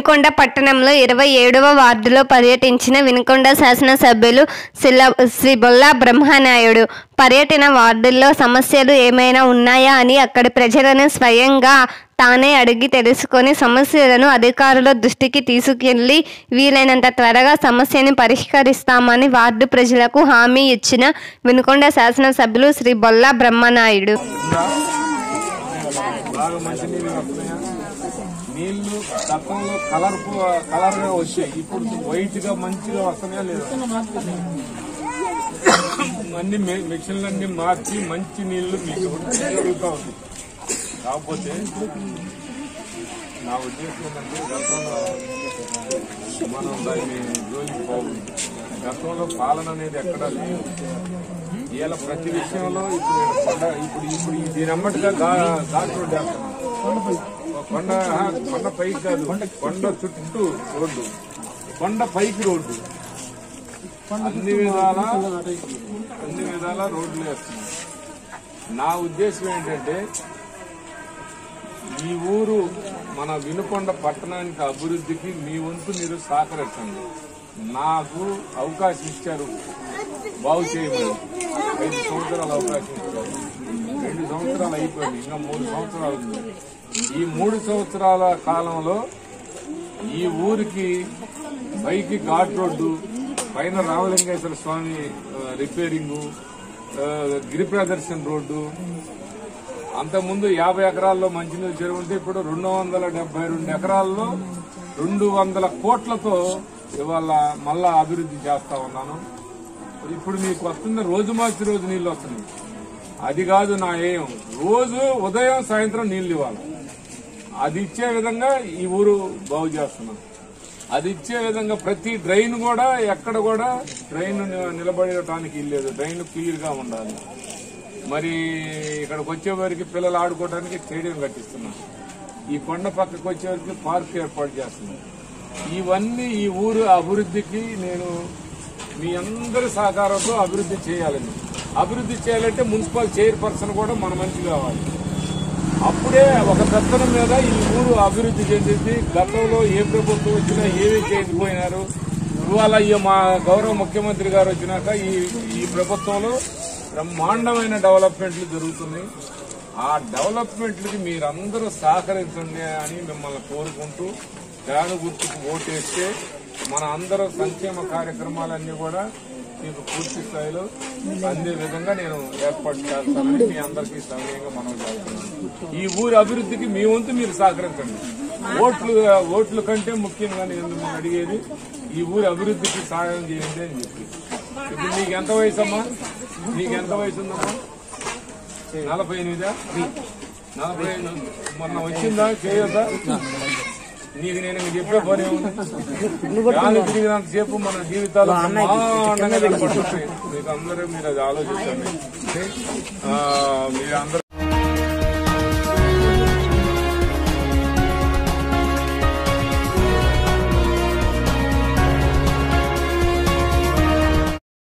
వినుకొండ పట్టణంలో ఇరవై ఏడవ వార్డులో పర్యటించిన వినుకొండ శాసనసభ్యులు శిల శ్రీ బొల్లా బ్రహ్మనాయుడు పర్యటన వార్డుల్లో సమస్యలు ఏమైనా ఉన్నాయా అని అక్కడి ప్రజలను స్వయంగా తానే అడిగి తెలుసుకొని సమస్యలను అధికారుల దృష్టికి తీసుకెళ్లి వీలైనంత త్వరగా సమస్యని పరిష్కరిస్తామని వార్డు ప్రజలకు హామీ ఇచ్చిన వినుకొండ శాసనసభ్యులు శ్రీ బొల్లా బ్రహ్మనాయుడు బాగా మంచి నీళ్ళు వస్తున్నాయా నీళ్లు గతంలో కలర్ కలర్ గా వచ్చాయి ఇప్పుడు వైట్ గా మంచిగా వస్తున్నాయా లేదా అన్ని మిషన్లన్నీ మార్చి మంచి నీళ్లు మీకు ఇప్పుడు జరుగుతూ ఉంది కాకపోతే నా ఉద్దేశం ఏంటంటే గతంలో మనం దాన్ని జోలికి పోవాలి గతంలో పాలన అనేది ఎక్కడా లేదు ఇవాళ ప్రతి విషయంలో ఇప్పుడు ఈడ కొండ ఇప్పుడు ఇప్పుడు ఈ దీని అమ్మటిగా ఘాట్ రోడ్డు వేస్తున్నాం ఒక కొండ ఆ, కొండ పైకి కాదు కొండ చుట్టూ రోడ్డు కొండ పైకి రోడ్డు అన్ని విధాల అన్ని విధాల రోడ్లు వేస్తున్నాం నా ఉద్దేశం ఏంటంటే ఈ ఊరు మన వినుకొండ పట్టణానికి అభివృద్ధికి మీ వంతు మీరు సహకరించండి నాకు అవకాశం ఇచ్చారు బాగు చేయమని ఐదు సంవత్సరాలు అవకాశం ఇచ్చారు రెండు సంవత్సరాలు అయిపోయింది ఇంకా మూడు సంవత్సరాలు ఉంది ఈ మూడు సంవత్సరాల కాలంలో ఈ ఊరికి పైకి ఘాట్ రోడ్డు పైన రామలింగేశ్వర స్వామి ఆ, రిపేరింగు ఆ, గిరి ప్రదర్శన రోడ్డు అంతకుముందు యాభై ఎకరాల్లో మంచినీళ్ళ చెరువు ఉంటే ఇప్పుడు రెండు వందల డెబ్బై రెండు ఎకరాల్లో రెండు వందల కోట్లతో ఇవాళ మళ్ళా అభివృద్ధి చేస్తా ఉన్నాను ఇప్పుడు మీకు వస్తున్న రోజు మార్చి రోజు నీళ్లు వస్తున్నాయి అది కాదు నా ఏం రోజు ఉదయం సాయంత్రం నీళ్లు ఇవ్వాలి అది ఇచ్చే విధంగా ఈ ఊరు బాగు చేస్తున్నాం అది ఇచ్చే విధంగా ప్రతి డ్రైన్ కూడా ఎక్కడ కూడా డ్రైన్ ని- నిలబడటానికి ఇల్లేదు డ్రైన్ క్లియర్ గా ఉండాలి మరి ఇక్కడికి వచ్చేవారికి పిల్లలు ఆడుకోవడానికి స్టేడియం కట్టిస్తున్నాం ఈ కొండ పక్కకు వచ్చేవారికి పార్క్ ఏర్పాటు చేస్తున్నాం ఇవన్నీ ఈ ఊరు అభివృద్ధికి నేను మీ అందరి సహకారంతో అభివృద్ధి చేయాలని అభివృద్ధి చేయాలంటే మున్సిపల్ చైర్పర్సన్ కూడా మన మంచి కావాలి అప్పుడే ఒక పెత్తనం మీద ఈ ఊరు అభివృద్ధి చెందింది గతంలో ఏ ప్రభుత్వం వచ్చినా ఏమీ చేయకపోయినారు ఇవాళ ఈ మా గౌరవ ముఖ్యమంత్రి గారు వచ్చినాక ఈ ఈ ప్రభుత్వంలో బ్రహ్మాండమైన డెవలప్మెంట్లు జరుగుతున్నాయి ఆ డెవలప్మెంట్లకి మీరందరూ సహకరించండి అని మిమ్మల్ని కోరుకుంటూ ఫ్యాను గుర్తుకు ఓటేస్తే మన అందరూ సంక్షేమ కార్యక్రమాలన్నీ కూడా మీకు పూర్తి స్థాయిలో అందే విధంగా నేను ఏర్పాటు చేస్తానని మీ అందరికీ సమయంగా మనం చేస్తున్నాను ఈ ఊరి అభివృద్ధికి మీ వంతు మీరు సహకరించండి ఓట్లు ఓట్ల కంటే ముఖ్యంగా నేను మిమ్మల్ని అడిగేది ఈ ఊరి అభివృద్ధికి సహాయం చేయండి అని చెప్పి ఇప్పుడు నీకు ఎంత వయసు అమ్మా నీకు ఎంత వయసు ఉందమ్మా నలభై ఎనిమిదా నలభై ఎనిమిది మొన్న వచ్చిందా చేయొద్దా నీకు నేను ఇంక చెప్పే పని ఏముంది? గాలి తిరిగినంత సేపు మన జీవితాలు బ్రహ్మాండంగా కనపడుతుంటాయి మీకు అందరూ మీరు అది ఆలోచించండి ఆ, మీరు అందరూ